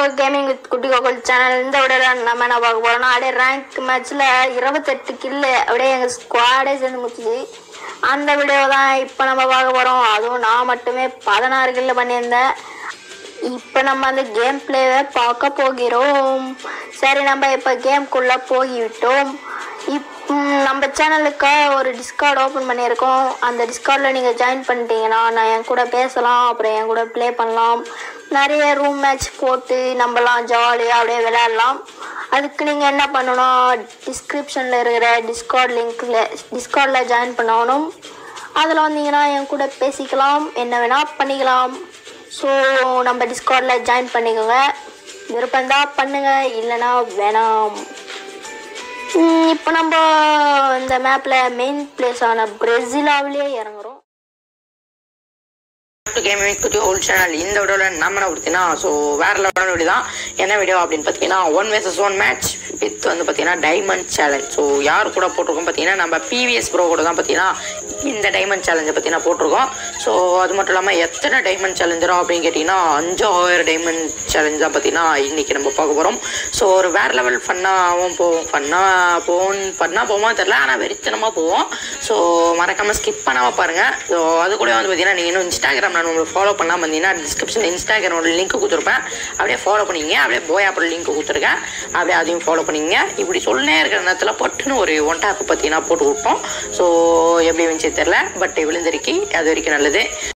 gaming with குட்டி Gokul channel இந்த விட நம்ம என்ன பார்க்க போறோம்னா அப்படியே ரேங்க் மேட்ச்ல இருபத்தெட்டு கில்லு அப்படியே எங்க ஸ்குவாடே சேர்ந்து முடிச்சுது அந்த வீடியோ தான் இப்போ நம்ம பார்க்க போறோம் அதுவும் நான் மட்டுமே பதினாறு கில்லு பண்ணியிருந்தேன் இப்போ நம்ம அந்த கேம் பிளேவை பார்க்க போகிறோம் சரி நம்ம இப்போ கேம்குள்ள போய்விட்டோம் இப் ம், நம்ம சேனலுக்காக ஒரு டிஸ்கார்ட் ஓப்பன் பண்ணியிருக்கோம் அந்த டிஸ்கார்டில் நீங்கள் ஜாயின் பண்ணிட்டீங்கன்னா நான் என் கூட பேசலாம் அப்புறம் என் கூட ப்ளே பண்ணலாம் நிறைய ரூம் மேட்ச் போட்டு நம்மலாம் ஜாலியாக அப்படியே விளையாடலாம் அதுக்கு நீங்கள் என்ன பண்ணணும் டிஸ்கிரிப்ஷனில் இருக்கிற டிஸ்கார்ட் லிங்க்கில் டிஸ்கார்டில் ஜாயின் பண்ணணும் அதில் வந்தீங்கன்னா என் கூட பேசிக்கலாம் என்ன வேணால் பண்ணிக்கலாம் ஸோ நம்ம டிஸ்கார்டில் ஜாயின் பண்ணிக்கோங்க விருப்பம்தான் பண்ணுங்க இல்லைன்னா வேணாம் இப்போ நம்ம இந்த மேப்பில் மெயின் பிளேஸ் ஆன பிரேசிலாவிலே இறங்குறோம் கேமிங் குட்டி ஓல்ட் சேனல் இந்த வீடியோவில் நம்ம என்ன கொடுத்தீங்கன்னா ஸோ வேற லெவலான வீடியோ தான் என்ன வீடியோ அப்படின்னு பார்த்தீங்கன்னா one versus one match with வந்து பார்த்தீங்கன்னா டைமண்ட் சேலஞ்ச் ஸோ யார் கூட போட்டிருக்கோம் பார்த்தீங்கன்னா நம்ம பிவிஎஸ் ப்ரோ கூட தான் பார்த்தீங்கன்னா இந்த டைமண்ட் சேலஞ்சை பார்த்தீங்கன்னா போட்டிருக்கோம் ஸோ அது மட்டும் இல்லாமல் எத்தனை டைமண்ட் சேலஞ்சரோ அப்படின்னு கேட்டிங்கன்னா அஞ்சாயிரம் டைமண்ட் சேலஞ்ச் தான் பார்த்தீங்கன்னா இன்னைக்கு நம்ம பார்க்க போகிறோம் ஸோ ஒரு வேற லெவல் ஃபன்னாகவும் போவோம் ஃபன்னாக போவோம் ஃபன்னாக போவோமா தெரில ஆனால் வெறித்தனமாக போவோம் ஸோ மறக்காமல் ஸ்கிப் பண்ணாமல் பாருங்கள் ஸோ அது கூட வந்து பார்த்தீங்கன்னா நீங்கள் இன்னும் இன்ஸ்டாகிராம் நான் உங்களுக்கு ஃபாலோ பண்ணாமல் இருந்தீங்கன்னா டிஸ்கிரிப்ஷனில் இன்ஸ்டாகிராமோட லிங்க் கொடுத்துருப்பேன் அப்படியே ஃபாலோ பண்ணிங்க அப்படியே போயாப்போட லிங்க் கொடுத்துருக்கேன் அப்படியே அதையும் ஃபாலோ பண்ணிங்க இப்படி சொல்லே இருக்கிற நேரத்தில் பட்டுன்னு ஒரு ஒன் டாப் பார்த்தீங்கன்னா போட்டு விட்டோம் ஸோ எப்படி வந்துச்சு தெரில பட் விழுந்திருக்கி அது வரைக்கும் நல்லது